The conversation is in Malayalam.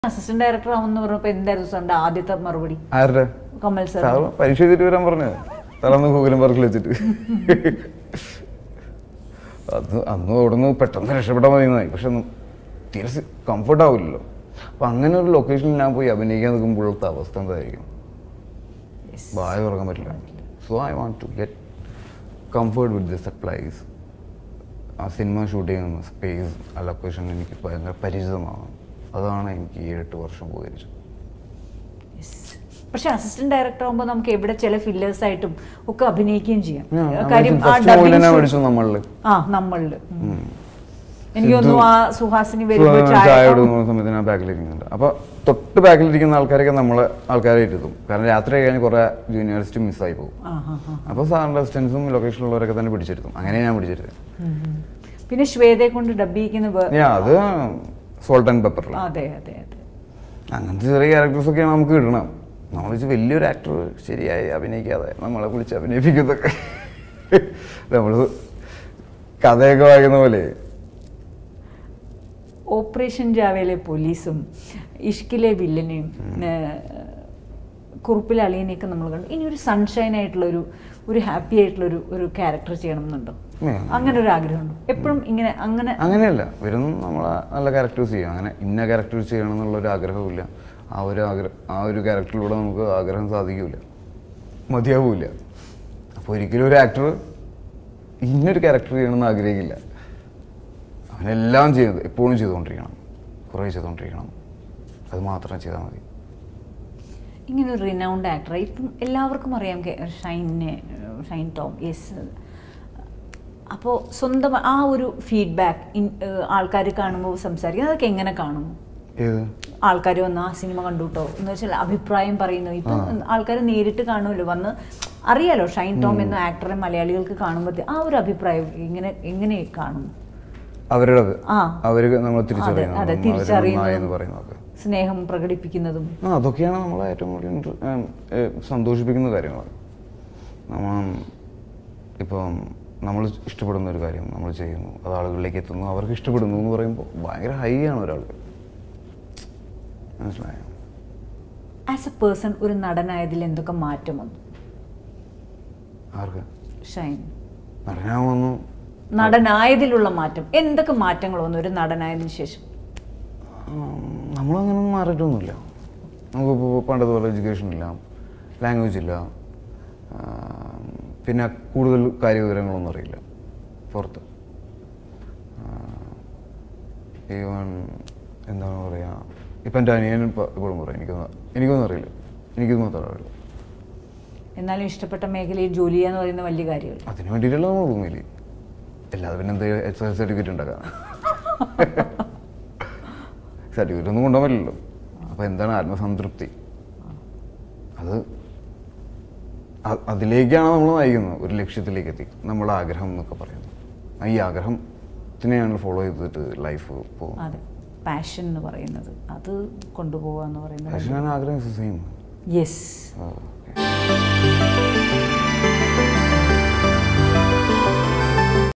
അസിസ്റ്റന്റ് ഡയറക്ടർ ആവുമെന്ന് പറഞ്ഞപ്പോ എന്തായിരുന്നു സാറിന്റെ ആദ്യത്തെ മറുപടി ആരുടെ കമൽ സാർ സാറ് പരീക്ഷ എഴുതിട്ട് വരാൻ പറഞ്ഞു സാറന്ന് ഗൂഗിളും പാർക്കിൽ വെച്ചിട്ട് അത് അന്ന് അവിടുന്ന് പെട്ടെന്ന് രക്ഷപ്പെട്ടാൽ മതി എന്നായി പക്ഷെ ഒന്നും തീരെ കംഫർട്ട് ആവില്ലല്ലോ അപ്പം അങ്ങനെ ഒരു ലൊക്കേഷനിൽ ഞാൻ പോയി അഭിനയിക്കാൻ നിൽക്കുമ്പോഴത്തെ അവസ്ഥ എന്തായിരിക്കും വായ തുറക്കാൻ പറ്റില്ല so I want to get comfort with this place ആ സിനിമ ഷൂട്ട് ചെയ്യുന്ന സ്പേസ് ആ ലൊക്കേഷൻ എനിക്ക് ഭയങ്കര പരിചിതമാണ് അതാണ് എനിക്ക് ഈ എട്ട് വർഷം പോയിരിച്ചത് പക്ഷെ അസിസ്റ്റന്റ് ഡയറക്ടർ ആകുമ്പോൾ നമുക്ക് എവിടെ ചില ഫില്ലേഴ്സ് ആയിട്ടും ഒക്കെ അഭിനയിക്കുകയും ചെയ്യാം ഞാൻ കാര്യം ആ ഫസ്റ്റ് dubbing മൂലനെ shoot- പഠിച്ചു നമ്മളിൽ ആ നമ്മളില് എനിക്ക് തോന്നുന്നു ആ സുഹാസിനി വരുമ്പോ ചായ ചായ കൊടുക്കുന്ന സമയത്ത് ഞാൻ ബാക്കിലിരിക്കുന്നുണ്ട് അപ്പോൾ തൊട്ട് ബാക്കിലിരിക്കുന്ന ആൾക്കാരൊക്കെ നമ്മളെ ആൾക്കാരെ ഇരുത്തും കാരണം രാത്രി കഴിഞ്ഞ് കുറേ ജൂനിയേഴ്സിറ്റ് മിസ്സായി പോകും ആ, ആ, ആ. അപ്പോൾ സാറിൻ്റെ അസിസ്റ്റൻസും ലൊക്കേഷനിലുള്ളവരൊക്കെ തന്നെ പിടിച്ചെടുക്കും അങ്ങനെ ഞാൻ പിടിച്ചെടുത്തത് ഉം, ഉം. പിന്നെ ശ്വേതയെ കൊണ്ട് ഡബ് ചെയ്യിക്കുന്ന വേ- ഞാൻ അത് സോൾട്ട് ആൻഡ് പെപ്പറിൽ അതെ അതെ അതെ അങ്ങനത്തെ ചെറിയ ക്യാരക്ടേഴ്സൊക്കെയാണ് നമുക്ക് കിട്ടണം നമ്മൾ വെച്ച് വലിയൊരു ആക്ടർ ശരിയായി അഭിനയിക്കാതെ നമ്മളെ വിളിച്ച് അഭിനയിപ്പിക്കുന്നതൊക്കെ നമ്മൾ കഥയൊക്കെ വായിക്കുന്ന പോലെ ഓപ്പറേഷൻ ജാവയിലെ പോലീസും ഇഷ്കിലെ വില്ലനെയും ഏഹ്, കുറുപ്പിലെ അളിയനെയൊക്കെ നമ്മൾ കണ്ടു ഇനി ഒരു സൺഷൈൻ ആയിട്ടുള്ള ഒരു ഒരു ഹാപ്പി ആയിട്ടുള്ള ഒരു ഒരു ക്യാരക്ടർ ചെയ്യണം എന്നുണ്ടോ ഉം. അങ്ങനെ ഒരു ആഗ്രഹമുണ്ടോ എപ്പോഴും ഇങ്ങനെ അങ്ങനെ അങ്ങനെയല്ല വരുന്ന നമ്മൾ നല്ല ക്യാരക്ടേഴ്സ് ചെയ്യും അങ്ങനെ ഇന്ന ക്യാരക്ടേഴ്സ് ചെയ്യണം എന്നുള്ളൊരു ആഗ്രഹമില്ല ആ ഒരു ആഗ്രഹം ആ ഒരു ക്യാരക്ടറിലൂടെ നമുക്ക് ആഗ്രഹം സാധിക്കില്ല മതിയാവില്ല അപ്പോൾ ഒരിക്കലും ഒരു ആക്ടർ ഇന്നൊരു ക്യാരക്ടർ ചെയ്യണമെന്ന് ആഗ്രഹിക്കില്ല അവനെല്ലാം ചെയ്യുന്നത് എപ്പോഴും ചെയ്തുകൊണ്ടിരിക്കണം കുറേ ചെയ്തുകൊണ്ടിരിക്കണം അത് മാത്രം ചെയ്താൽ മതി ഇങ്ങനെ ഒരു റിനൗണ്ട് ആക്ടർ ഇപ്പം എല്ലാവർക്കും അറിയാം കെ- ഷൈനെ ഷൈൻ ടോം യെസ് അപ്പോൾ സ്വന്തം ആ ഒരു ഫീഡ്ബാക്ക് ആൾക്കാർ കാണുമ്പോൾ സംസാരിക്കുന്നത് അതൊക്കെ എങ്ങനെ കാണുന്നു ഏത് ആൾക്കാർ വന്ന് ആ സിനിമ കണ്ടുട്ടോ എന്ന് വെച്ചാൽ അഭിപ്രായം പറയുന്നു ഇപ്പം ആൾക്കാർ നേരിട്ട് കാണുമല്ലോ വന്ന് അറിയാലോ ഷൈൻ ടോം എന്ന ആക്ടറെ മലയാളികൾക്ക് കാണുമ്പോൾ ആ ഒരു അഭിപ്രായം ഇങ്ങനെ എങ്ങനെ കാണുന്നു അവരുടെ ആ. അവർ നമ്മൾ അതെ തിരിച്ചറിയുന്നത് അതെ അവര് നന്നായി എന്ന് തിരിച്ചറിയുന്നതും പറയുന്നതൊക്കെ സ്നേഹം പ്രകടിപ്പിക്കുന്നതും ആ അതൊക്കെയാണ് നമ്മളെ ഏറ്റവും കൂടുതൽ ഇൻട്ര- ഏം, ഏ, സന്തോഷിപ്പിക്കുന്ന കാര്യങ്ങൾ നമ്മൾ ഇപ്പം നമ്മൾ ഇഷ്ടപ്പെടുന്ന ഒരു കാര്യം നമ്മൾ ചെയ്യുന്നു അത് ആളുകളിലേക്ക് എത്തുന്നു അവർക്ക് ഇഷ്ടപ്പെടുന്നു എന്ന് പറയുമ്പോൾ ഭയങ്കര ഹൈ ആണ് ഒരാൾക്ക് മനസ്സിലായോ ആസ് എ പേഴ്സൺ ഒരു നടനായതിൽ എന്തൊക്കെ മാറ്റം വന്നു ആർക്ക് ഷൈൻ നടനാവുന്നു നടനായതിലുള്ള മാറ്റം എന്തൊക്കെ മാറ്റങ്ങൾ വന്നു ഒരു നടനായതിനു ശേഷം നമ്മളങ്ങനൊന്നും മാറിയിട്ടൊന്നുമില്ല നമുക്കിപ്പോൾ പണ്ടതുപോലെ എഡ്യൂക്കേഷൻ ഇല്ല ലാംഗ്വേജ് ഇല്ല ആ, പിന്നെ കൂടുതൽ കാര്യവിവരങ്ങളൊന്നും അറിയില്ല പുറത്ത് ഈവൻ എന്താണ് പറയുക ഇപ്പം എൻ്റെ അനിയനും ഇപ്പം ഇപ്പോഴും പറയും എനിക്കൊന്നും എനിക്കൊന്നും അറിയില്ല എനിക്കൊന്നും മാത്രമേ അറിയില്ല എന്നാലും ഇഷ്ടപ്പെട്ട മേഖലയിൽ ജോലി ചെയ്യാന്ന് പറയുന്ന വലിയ കാര്യമല്ല അതിന് വേണ്ടിയിട്ടുള്ള നമ്മൾ ഭൂമിയിൽ അല്ലാതെ പിന്നെ എന്താ എച്ച് എസ് സർട്ടിഫിക്കറ്റ് ഉണ്ടാക്കാം സർട്ടിഫിക്കറ്റ് ഒന്നും കൊണ്ടുപോകാൻ പറ്റില്ലല്ലോ അപ്പോൾ എന്താണ് ആത്മസംതൃപ്തി അത് അ- അതിലേക്കാണ് നമ്മൾ നയിക്കുന്നത് ഒരു ലക്ഷ്യത്തിലേക്ക് എത്തി നമ്മുടെ ആഗ്രഹം എന്നൊക്കെ പറയുന്നത് ആ ഈ ആഗ്രഹത്തിനെയാണ് ഫോളോ ചെയ്തിട്ട് ലൈഫ് പോകും അതെ പാഷൻ എന്ന് പറയുന്നത് അത് കൊണ്ടുപോകുക എന്ന് പറയുന്നത് പക്ഷേ ഞാൻ ആഗ്രഹം സെയിം യെസ് ഓക്കെ